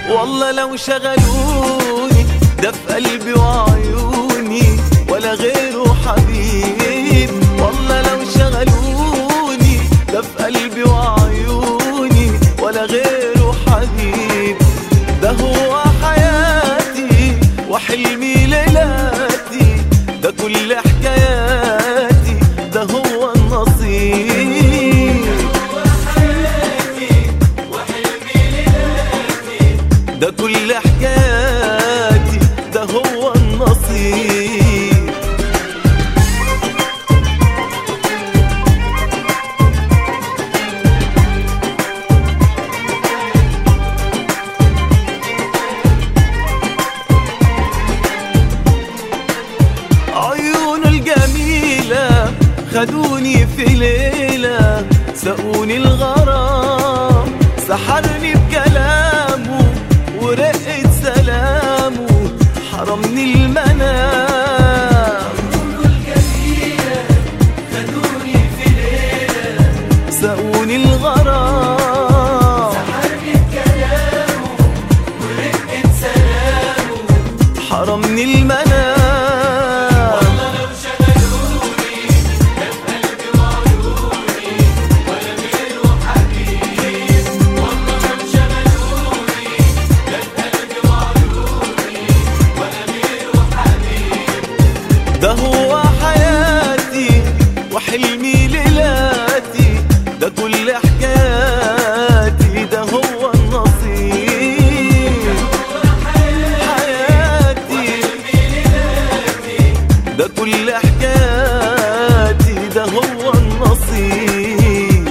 والله لو شغلوني ده في قلبي وعيوني ولا غيره حبيب والله لو شغلوني ده في قلبي وعيوني ولا غيره حبيب ده هو حياتي وحلمي ليلاتي ده كل حكاياتي ده هو النصيب ده كل حكاياتي ده هو النصيب عيونه الجميلة خدوني في ليلة سقوني الغرام سحرني بكلامه ورقة سلامه حرمني المنام سقوني الغرام حرمني المنام ده هو حياتي وحلمي ليلاتي ده كل حكاياتي ده هو النصيب حياتي ده كل حكاياتي ده هو النصيب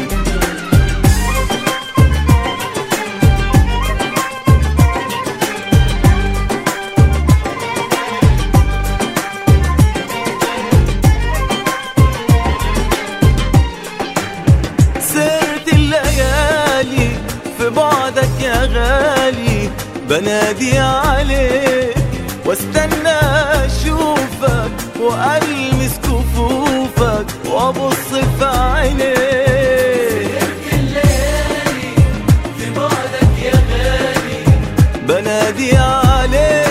سرت الليالي في بعدك يا غالي بنادي عليك واستنى اشوفك والمس كفوفك وابص في عينيك بنادي عليك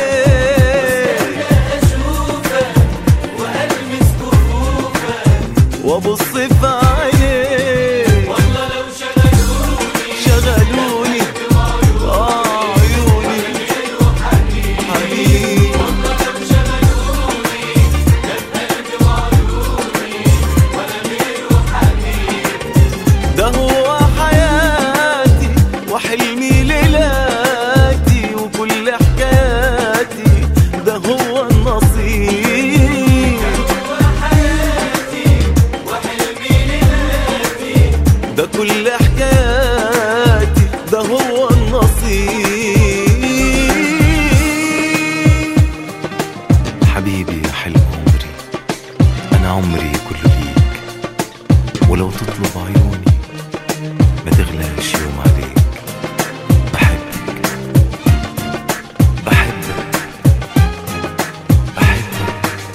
وابص في عينيك شغلوني آه عيوني حبيبي ده هو حياتي وحلمي ليلاتي وكل حكاياتي ده هو النصيب ده كل حكاياتي ده هو النصيب حبيبي يا حلم عمري أنا عمري كله ليك ولو تطلب عيوني ما تغلاش يوم عليك بحبك بحبك بحبك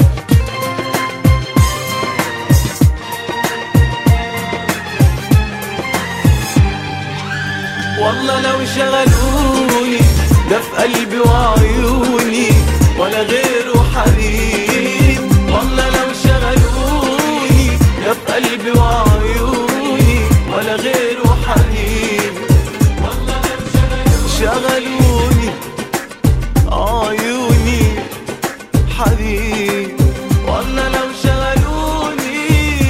والله لو شغلوني ده في قلبي وعيوني ولا غيره حبيب والله لو شغلوني ده في قلبي وعيوني ولا غيره حبيب شغلوني عيوني حبيب والله لو شغلوني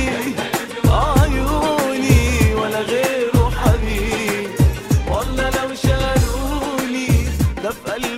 عيوني ولا غيره حبيب والله لو شغلوني ده في قلبي